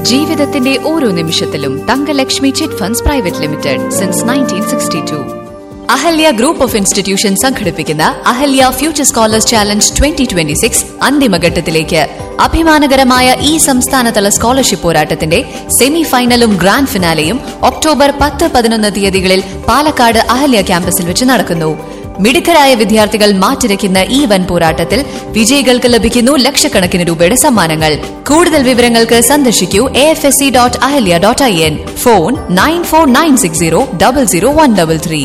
ജീവിതത്തിന്റെ ഓരോ നിമിഷത്തിലും Thankalakshmi chit funds private limited since nineteen sixty two Ahalia group of institution സംഘടിപ്പിക്കുന്ന Ahalia future scholars challenge twenty twenty six അന്തിമഘട്ടത്തിലേക്ക് അഭിമാനകരമായ ഈ സംസ്ഥാനതല സ്കോളർഷിപ്പ് പോരാട്ടത്തിന്റെ സെമി ഫൈനലും ഗ്രാൻഡ് ഫിനാലെയും ഒക്ടോബർ പത്ത് പതിനൊന്ന് തീയതികളിൽ പാലക്കാട് അഹല്യ ക്യാമ്പസിൽ വെച്ച് നടക്കുന്നു മിടുക്കരായ വിദ്യാർത്ഥികൾ മാറ്റിരയ്ക്കുന്ന ഈ വൻ പോരാട്ടത്തിൽ വിജയികൾക്ക് ലഭിക്കുന്നു ലക്ഷക്കണക്കിന് രൂപയുടെ സമ്മാനങ്ങൾ കൂടുതൽ വിവരങ്ങൾക്ക് സന്ദർശിക്കൂ A F S C dot Ahalia dot I N phone nine four nine six zero double zero one double three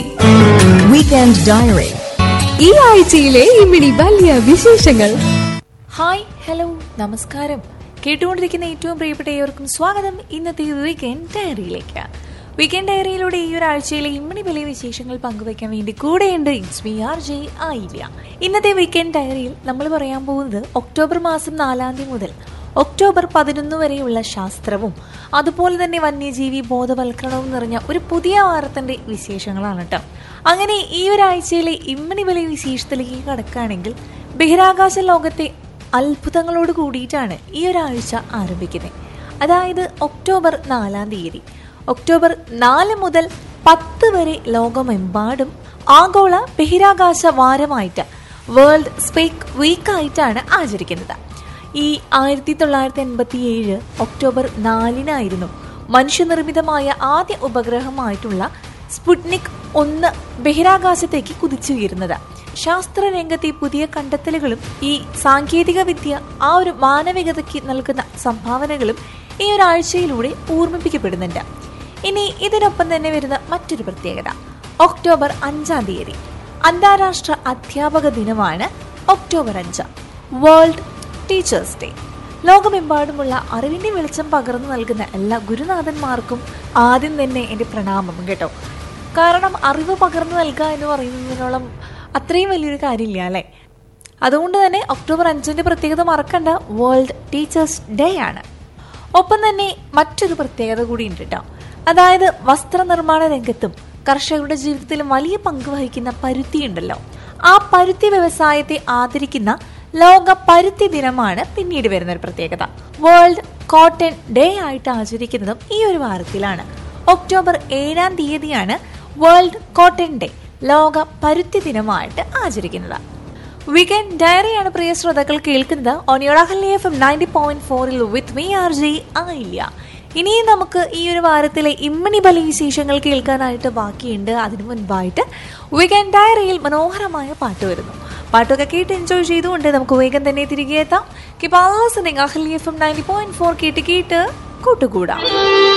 Weekend Diary. ഈ ആഴ്ചയിലെ ഇമ്മിണി വലിയ വിശേഷങ്ങൾ ഹായ് ഹലോ നമസ്കാരം കേട്ടുകൊണ്ടിരിക്കുന്ന ഏറ്റവും പ്രിയപ്പെട്ട ഏവർക്കും സ്വാഗതം ഇന്നത്തെ വീക്കെൻഡ് ഡയറിയിലേക്ക് വീക്കെൻഡ് ഡയറിയിലൂടെ ഈ ഒരു ആഴ്ചയിലെ ഇമ്മണി വലിയ വിശേഷങ്ങൾ പങ്കുവയ്ക്കാൻ വേണ്ടി കൂടെയുണ്ട് ഇറ്റ്സ് മി ആർ ജെ ആയില്ല ഇന്നത്തെ വീക്കെൻഡ് ഡയറിയിൽ നമ്മൾ പറയാൻ പോകുന്നത് ഒക്ടോബർ മാസം നാലാം തീയതി മുതൽ ഒക്ടോബർ പതിനൊന്ന് വരെയുള്ള ശാസ്ത്രവും അതുപോലെ തന്നെ വന്യജീവി ബോധവൽക്കരണവും നിറഞ്ഞ ഒരു പുതിയ വാരത്തിന്റെ വിശേഷങ്ങളാണ് കേട്ടോ അങ്ങനെ ഈ ഒരാഴ്ചയിലെ ഇമ്മണി വലിയ വിശേഷത്തിലേക്ക് കടക്കുകയാണെങ്കിൽ ബഹിരാകാശ ലോകത്തെ അത്ഭുതങ്ങളോട് കൂടിയിട്ടാണ് ഈ ഒരാഴ്ച ആരംഭിക്കുന്നത് അതായത് ഒക്ടോബർ നാലാം തീയതി ഒക്ടോബർ നാല് മുതൽ പത്ത് വരെ ലോകമെമ്പാടും ആഗോള ബഹിരാകാശ വാരമായിട്ട് വേൾഡ് സ്പേക്ക് വീക്കായിട്ടാണ് ആചരിക്കുന്നത് ഈ ആയിരത്തി തൊള്ളായിരത്തി എൺപത്തി ഏഴ് ഒക്ടോബർ നാലിനായിരുന്നു മനുഷ്യനിർമ്മിതമായ ആദ്യ ഉപഗ്രഹമായിട്ടുള്ള സ്പുട്നിക് ഒന്ന് ബഹിരാകാശത്തേക്ക് കുതിച്ചുയരുന്നത് ശാസ്ത്രരംഗത്തെ പുതിയ കണ്ടെത്തലുകളും ഈ സാങ്കേതിക വിദ്യ ആ ഒരു മാനവികതയ്ക്ക് നൽകുന്ന സംഭാവനകളും ഈ ഒരാഴ്ചയിലൂടെ ഓർമ്മിപ്പിക്കപ്പെടുന്നുണ്ട് ഇനി ഇതിനൊപ്പം തന്നെ വരുന്ന മറ്റൊരു പ്രത്യേകത ഒക്ടോബർ അഞ്ചാം തീയതി അന്താരാഷ്ട്ര അധ്യാപക ദിനമാണ് ഒക്ടോബർ അഞ്ച് വേൾഡ് ടീച്ചേഴ്സ് ഡേ ലോകമെമ്പാടുമുള്ള അറിവിന്റെ വെളിച്ചം പകർന്നു നൽകുന്ന എല്ലാ ഗുരുനാഥന്മാർക്കും ആദ്യം തന്നെ എൻ്റെ പ്രണാമം കേട്ടോ കാരണം അറിവ് പകർന്നു നൽകുക എന്ന് പറയുന്നതിനോളം അത്രയും വലിയൊരു കാര്യമില്ല അല്ലേ അതുകൊണ്ട് തന്നെ ഒക്ടോബർ അഞ്ചിന്റെ പ്രത്യേകത മറക്കണ്ട വേൾഡ് ടീച്ചേഴ്സ് ഡേ ആണ് ഒപ്പം തന്നെ മറ്റൊരു പ്രത്യേകത കൂടി ഉണ്ട് കേട്ടോ അതായത് വസ്ത്രനിർമ്മാണ രംഗത്തും കർഷകരുടെ ജീവിതത്തിലും വലിയ പങ്ക് വഹിക്കുന്ന പരുത്തി ഉണ്ടല്ലോ ആ പരുത്തി വ്യവസായത്തെ ആദരിക്കുന്ന ലോക പരുത്തി ദിനമാണ് പിന്നീട് വരുന്ന ഒരു പ്രത്യേകത വേൾഡ് കോട്ടൺ ഡേ ആയിട്ട് ആചരിക്കുന്നതും ഈ ഒരു വാരത്തിലാണ് ഒക്ടോബർ ഏഴാം തീയതിയാണ് വേൾഡ് കോട്ടൺ ഡേ ലോക പരുത്തി ദിനമായിട്ട് ആചരിക്കുന്നത് വീക്കെൻഡ് ഡയറിയാണ് പ്രിയ ശ്രോതാക്കൾ കേൾക്കുന്നത് ഓണിയോടാഹല്ലി എഫ് എം നയൻറ്റി പോയിന്റ് ഫോറിൽ വിത്ത് മീ ആർ ജി ആയില്ല ഇനിയും നമുക്ക് ഈ ഒരു വാരത്തിലെ ഇമ്മണി ബലി വിശേഷങ്ങൾ കേൾക്കാനായിട്ട് ബാക്കിയുണ്ട് അതിനു മുൻപായിട്ട് വീക്കെൻഡ് ഡയറിയിൽ മനോഹരമായ പാട്ട് വരുന്നു പാട്ടൊക്കെ കേട്ട് എൻജോയ് ചെയ്തുകൊണ്ട് നമുക്ക് വേഗം തന്നെ തിരികെ എത്താം കിപ്പാസിംഗ് Ahalia F M ninety point four കേട്ട് കേട്ട് കൂട്ടുകൂടാം